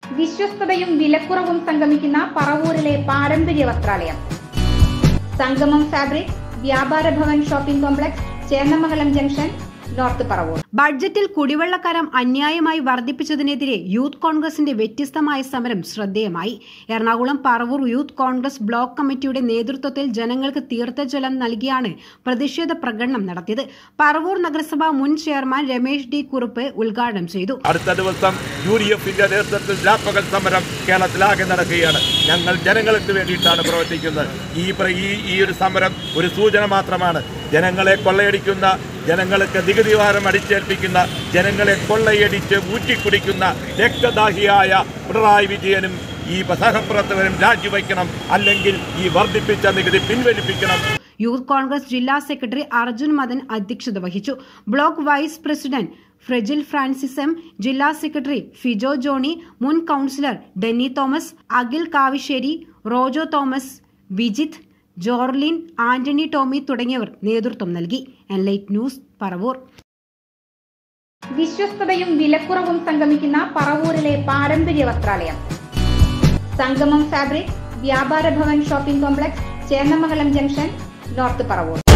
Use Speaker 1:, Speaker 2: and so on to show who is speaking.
Speaker 1: വിശ്വസ്തതയും വിലക്കുറവും സംഗമിക്കുന്ന പറവൂരിലെ പാരമ്പര്യ വസ്ത്രാലയം സംഗമം ഫാബ്രിക് വ്യാപാര Bhavan shopping complex Chennamangalam junction north Paravur
Speaker 2: ബഡ്ജറ്റിൽ കുടിവെള്ളക്കരം അന്യായമായി വർദ്ധിപ്പിച്ചതിനെതിരെ യൂത്ത് കോൺഗ്രസിന്റെ വ്യത്യസ്തമായ സമരം ശ്രദ്ധേയമായി എറണാകുളം പറവൂർ യൂത്ത് കോൺഗ്രസ് ബ്ലോക്ക് കമ്മിറ്റിയുടെ നേതൃത്വത്തിൽ ജനങ്ങൾക്ക് തീർത്ഥജലം നൽകിയാണ് പ്രതിഷേധ പ്രകടനം നടത്തിയത് പറവൂർ നഗരസഭ മുൻ ചെയർമാൻ രമേശ് ഡി കുറുപ്പ് ഉദ്ഘാടനം ചെയ്തു
Speaker 3: അടുത്ത ദിവസം യു ഡി എഫിന്റെ നേതൃത്വത്തിൽ വ്യാപക സമരം കേരളത്തിലാകെ നടക്കുകയാണ് ഞങ്ങൾ ജനങ്ങൾക്ക് വേണ്ടിയിട്ടാണ് പ്രവർത്തിക്കുന്നത് ഈ പ്ര- ഈ ഈ ഒരു സമരം ഒരു സൂചന മാത്രമാണ് ജനങ്ങളെ കൊള്ളയടിക്കുന്ന ജനങ്ങൾക്ക് നികുതി ഭാരം അടിച്ചേൽപ്പിക്കുന്ന ജനങ്ങളെ കൊള്ളയടിച്ച് ഊറ്റിക്കുടിക്കുന്ന രക്തദാഹിയായ പിണറായി വിജയനും ഈ സഹപ്രവർത്തകരും രാജിവെക്കണം അല്ലെങ്കിൽ ഈ വർദ്ധിപ്പിച്ച നികുതി പിൻവലിപ്പിക്കണം
Speaker 2: യൂത്ത് കോൺഗ്രസ് ജില്ലാ സെക്രട്ടറി അർജുൻ മദൻ അധ്യക്ഷത വഹിച്ചു block vice president Frejil Francis M ജില്ലാ സെക്രട്ടറി ഫിജോ ജോണി മുൻ കൌൺസിലർ ഡെന്നി തോമസ് അഖിൽ കാവിശ്ശേരി റോജോ തോമസ് വിജിത്ത് ജോർലിൻ ആന്റണി ടോമി തുടങ്ങിയവർ നേതൃത്വം നൽകി എൻലൈറ്റ് ന്യൂസ് പറവൂർ
Speaker 1: വിശ്വസ്തതയും വിലക്കുറവും സംഗമിക്കുന്ന പറവൂരിലെ പാരമ്പര്യ വസ്ത്രാലയം സംഗമം ഫാബ്രിക് വ്യാപാര Bhavan shopping complex Chennamangalam junction north Paravur